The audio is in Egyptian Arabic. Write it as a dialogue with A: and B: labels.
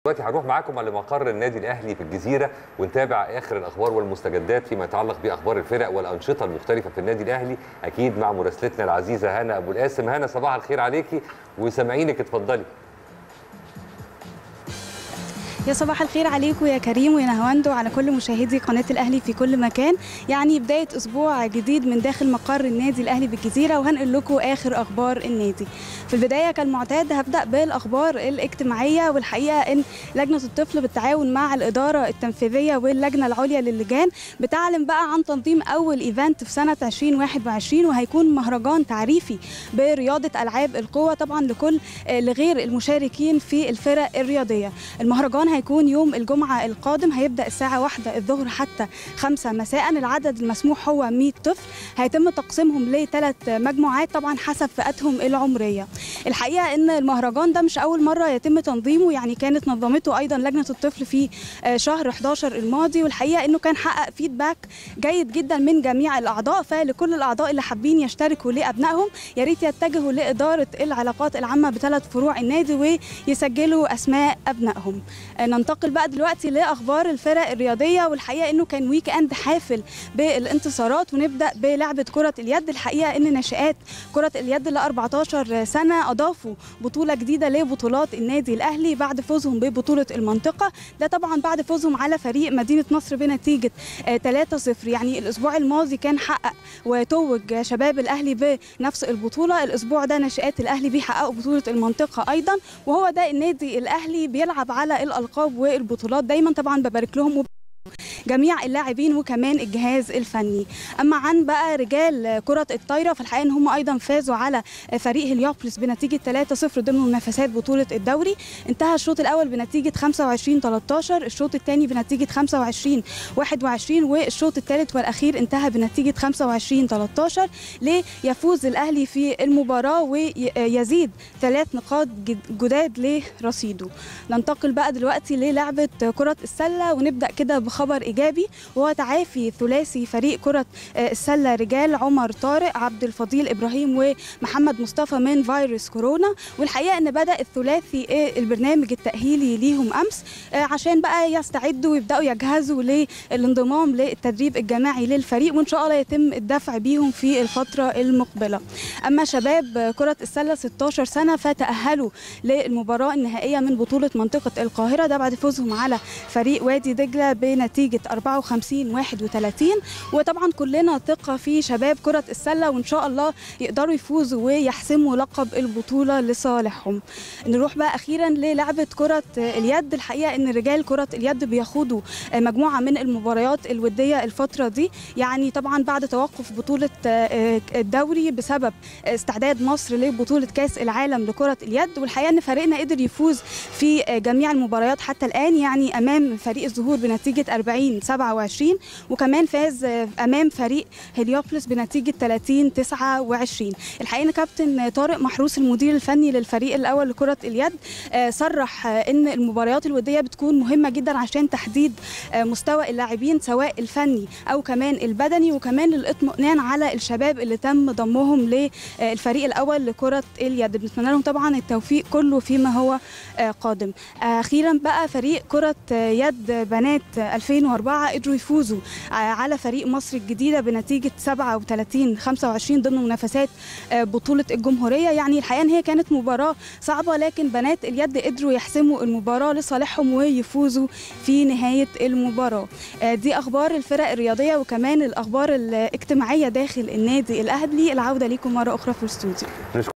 A: دلوقتي هنروح معاكم على مقر النادي الاهلي في الجزيره ونتابع اخر الاخبار والمستجدات فيما يتعلق باخبار الفرق والانشطه المختلفه في النادي الاهلي اكيد مع مراسلتنا العزيزه هنا ابو القاسم هنا صباح الخير عليكي وسامعينك اتفضلي
B: يا صباح الخير عليكم يا كريم ويا نهواندو على كل مشاهدي قناه الاهلي في كل مكان يعني بدايه اسبوع جديد من داخل مقر النادي الاهلي بالجزيره وهنقل لكم اخر اخبار النادي في البدايه كالمعتاد هبدا بالاخبار الاجتماعيه والحقيقه ان لجنه الطفل بالتعاون مع الاداره التنفيذيه واللجنه العليا للجان بتعلن بقى عن تنظيم اول ايفنت في سنه 2021 وهيكون مهرجان تعريفي برياضه العاب القوه طبعا لكل لغير المشاركين في الفرق الرياضيه المهرجان هيكون يوم الجمعة القادم هيبدأ الساعة واحدة الظهر حتى خمسة مساء العدد المسموح هو 100 طفل هيتم تقسيمهم لثلاث مجموعات طبعا حسب فئاتهم العمرية الحقيقة ان المهرجان ده مش أول مرة يتم تنظيمه يعني كانت نظمته أيضا لجنة الطفل في شهر 11 الماضي والحقيقة انه كان حقق فيدباك جيد جدا من جميع الأعضاء فلكل الأعضاء اللي حابين يشتركوا لأبنائهم يا ريت يتجهوا لإدارة العلاقات العامة بثلاث فروع النادي ويسجلوا أسماء أبنائهم ننتقل بقى دلوقتي لاخبار الفرق الرياضيه والحقيقه انه كان ويك اند حافل بالانتصارات ونبدا بلعبه كره اليد الحقيقه ان ناشئات كره اليد ل 14 سنه اضافوا بطوله جديده لبطولات النادي الاهلي بعد فوزهم ببطوله المنطقه ده طبعا بعد فوزهم على فريق مدينه نصر بنتيجه 3-0 يعني الاسبوع الماضي كان حقق وتوج شباب الاهلي بنفس البطوله الاسبوع ده ناشئات الاهلي بيحققوا بطوله المنطقه ايضا وهو ده النادي الاهلي بيلعب على الالقاب والبطولات دايما طبعا ببارك لهم جميع اللاعبين وكمان الجهاز الفني اما عن بقى رجال كره الطايره فالحقيقه ان هم ايضا فازوا على فريق هليوبلس بنتيجه 3-0 ضمن منافسات بطوله الدوري انتهى الشوط الاول بنتيجه 25 13 الشوط الثاني بنتيجه 25 21 والشوط الثالث والاخير انتهى بنتيجه 25 13 ليفوز الاهلي في المباراه ويزيد ثلاث نقاط جداد لرصيده ننتقل بقى دلوقتي للعبه كره السله ونبدا كده بخبر ايجابي وهو تعافي ثلاثي فريق كره السله رجال عمر طارق عبد الفضيل ابراهيم ومحمد مصطفى من فيروس كورونا والحقيقه ان بدا الثلاثي البرنامج التاهيلي ليهم امس عشان بقى يستعدوا ويبداوا يجهزوا للانضمام للتدريب الجماعي للفريق وان شاء الله يتم الدفع بيهم في الفتره المقبله اما شباب كره السله 16 سنه فتاهلوا للمباراه النهائيه من بطوله منطقه القاهره ده بعد فوزهم على فريق وادي دجله بنتيجه 54 31 وطبعا كلنا ثقه في شباب كره السله وان شاء الله يقدروا يفوزوا ويحسموا لقب البطوله لصالحهم نروح بقى اخيرا للعبه كره اليد الحقيقه ان رجال كره اليد بيخوضوا مجموعه من المباريات الوديه الفتره دي يعني طبعا بعد توقف بطوله الدوري بسبب استعداد مصر لبطوله كاس العالم لكره اليد والحقيقه ان فريقنا قدر يفوز في جميع المباريات حتى الان يعني امام فريق الزهور بنتيجه 40 27 وكمان فاز امام فريق هليوبلس بنتيجه 30 29 الحقيقه ان كابتن طارق محروس المدير الفني للفريق الاول لكره اليد صرح ان المباريات الوديه بتكون مهمه جدا عشان تحديد مستوى اللاعبين سواء الفني او كمان البدني وكمان الاطمئنان على الشباب اللي تم ضمهم للفريق الاول لكره اليد بنتمنى لهم طبعا التوفيق كله فيما هو قادم اخيرا بقى فريق كره يد بنات 2004 قدروا يفوزوا على فريق مصر الجديده بنتيجه 37 25 ضمن منافسات بطوله الجمهوريه يعني الحقيقه ان هي كانت مباراه صعبه لكن بنات اليد قدروا يحسموا المباراه لصالحهم ويفوزوا في نهايه المباراه دي اخبار الفرق الرياضيه وكمان الاخبار الاجتماعيه داخل النادي الاهلي العوده ليكم مره اخرى في الاستوديو